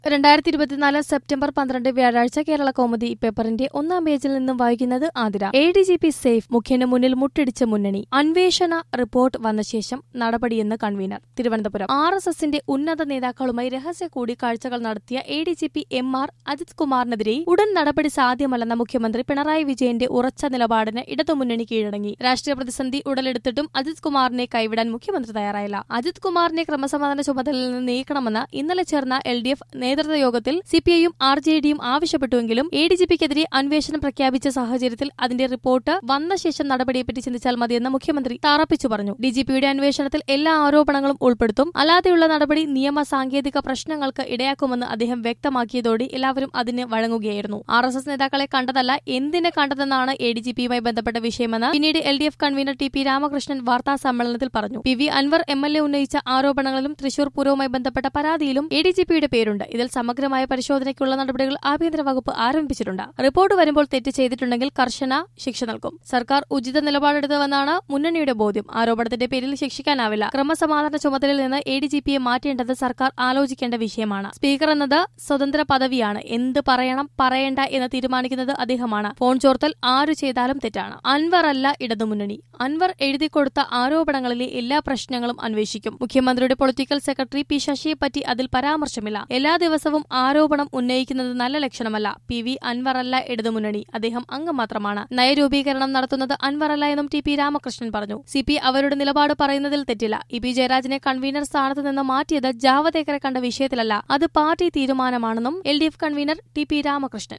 രണ്ടായിരത്തി ഇരുപത്തിനാല് സെപ്റ്റംബർ പന്ത്രണ്ട് വ്യാഴാഴ്ച കേരള കൗമുദി പേപ്പറിന്റെ ഒന്നാം പേജിൽ നിന്നും വായിക്കുന്നത് Athira A D G P safe മുഖ്യന് മുന്നിൽ മുട്ടിടിച്ച മുന്നണി അന്വേഷണ റിപ്പോർട്ട് വന്ന ശേഷം നടപടിയെന്ന് കൺവീനർ തിരുവനന്തപുരം ആർ എസ് എസിന്റെ ഉന്നത നേതാക്കളുമായി രഹസ്യ കൂടിക്കാഴ്ചകൾ നടത്തിയ A D G P M R Ajith കുമാറിനെതിരെ ഉടൻ നടപടി സാധ്യമല്ലെന്ന മുഖ്യമന്ത്രി പിണറായി വിജയന്റെ ഉറച്ച നിലപാടിന് ഇടതുമുന്നണി കീഴടങ്ങി രാഷ്ട്രീയ പ്രതിസന്ധി ഉടലെടുത്തിട്ടും അജിത് കുമാറിനെ കൈവിടാൻ മുഖ്യമന്ത്രി തയ്യാറായില്ല അജിത് കുമാറിനെ ക്രമസമാധാന ചുമതലയിൽ നിന്ന് നീക്കണമെന്ന് ഇന്നലെ ചേർന്ന എൽ ഡി എഫ് നേതൃത്വ യോഗത്തിൽ സിപിഐയും ആർ ജെ ഡിയും ആവശ്യപ്പെട്ടുവെങ്കിലും എ ഡി ജി പിക്കെതിരെ അന്വേഷണം പ്രഖ്യാപിച്ച സാഹചര്യത്തിൽ അതിന്റെ റിപ്പോർട്ട് വന്ന ശേഷം നടപടിയെപ്പറ്റി ചിന്തിച്ചാൽ മതിയെന്ന് മുഖ്യമന്ത്രി താറപ്പിച്ചു പറഞ്ഞു ഡിജിപിയുടെ അന്വേഷണത്തിൽ എല്ലാ ആരോപണങ്ങളും ഉൾപ്പെടുത്തും അല്ലാതെയുള്ള നടപടി നിയമ സാങ്കേതിക പ്രശ്നങ്ങൾക്ക് ഇടയാക്കുമെന്ന് അദ്ദേഹം വ്യക്തമാക്കിയതോടെ എല്ലാവരും അതിന് വഴങ്ങുകയായിരുന്നു ആർ എസ് എസ് നേതാക്കളെ കണ്ടതല്ല എന്തിന് കണ്ടതെന്നാണ് എ ഡി ജി പിയുമായി ബന്ധപ്പെട്ട വിഷയമെന്ന് പിന്നീട് L D F convener T P Ramakrishnan വാർത്താ സമ്മേളനത്തിൽ പറഞ്ഞു P V Anvar M L A ഉന്നയിച്ച ആരോപണങ്ങളിലും തൃശൂർ പൂരവുമായി ബന്ധപ്പെട്ട പരാതിയിലും എ ഡി ജി പിയുടെ പേരുണ്ട് ഇതിൽ സമഗ്രമായ പരിശോധനയ്ക്കുള്ള നടപടികൾ ആഭ്യന്തര വകുപ്പ് ആരംഭിച്ചിട്ടുണ്ട് റിപ്പോർട്ട് വരുമ്പോൾ തെറ്റ് ചെയ്തിട്ടുണ്ടെങ്കിൽ കർശന ശിക്ഷ നൽകും സർക്കാർ ഉചിത നിലപാടെടുത്തുവെന്നാണ് മുന്നണിയുടെ ബോധ്യം ആരോപണത്തിന്റെ പേരിൽ ശിക്ഷിക്കാനാവില്ല ക്രമസമാധാന ചുമതലയിൽ നിന്ന് എ ഡി ജി പിയെ മാറ്റേണ്ടത് സർക്കാർ ആലോചിക്കേണ്ട വിഷയമാണ് സ്പീക്കർ എന്നത് സ്വതന്ത്ര പദവിയാണ് എന്ത് പറയണം പറയേണ്ട എന്ന് തീരുമാനിക്കുന്നത് അദ്ദേഹമാണ് ഫോൺ ചോർത്തൽ ആരു ചെയ്താലും തെറ്റാണ് അൻവർ അല്ല ഇടതുമുന്നണി അൻവർ എഴുതി കൊടുത്ത ആരോപണങ്ങളിലെ എല്ലാ പ്രശ്നങ്ങളും അന്വേഷിക്കും മുഖ്യമന്ത്രിയുടെ പൊളിറ്റിക്കൽ സെക്രട്ടറി പി ശശിയെ പറ്റി അതിൽ പരാമർശമില്ല എല്ലാ ദിവസവും ആരോപണം ഉന്നയിക്കുന്നത് നല്ല ലക്ഷണമല്ല പി വി അൻവറല്ല ഇടതുമുന്നണി അദ്ദേഹം അംഗം മാത്രമാണ് നയരൂപീകരണം നടത്തുന്നത് അൻവറല്ല എന്നും ടി പി രാമകൃഷ്ണൻ പറഞ്ഞു സി പി അവരുടെ നിലപാട് പറയുന്നതിൽ തെറ്റില്ല ഇ പി ജയരാജനെ കൺവീനർ സ്ഥാനത്ത് നിന്ന് മാറ്റിയത് ജാവദേക്കറെ കണ്ട വിഷയത്തിലല്ല അത് പാർട്ടി തീരുമാനമാണെന്നും L D F convener T P Ramakrishnan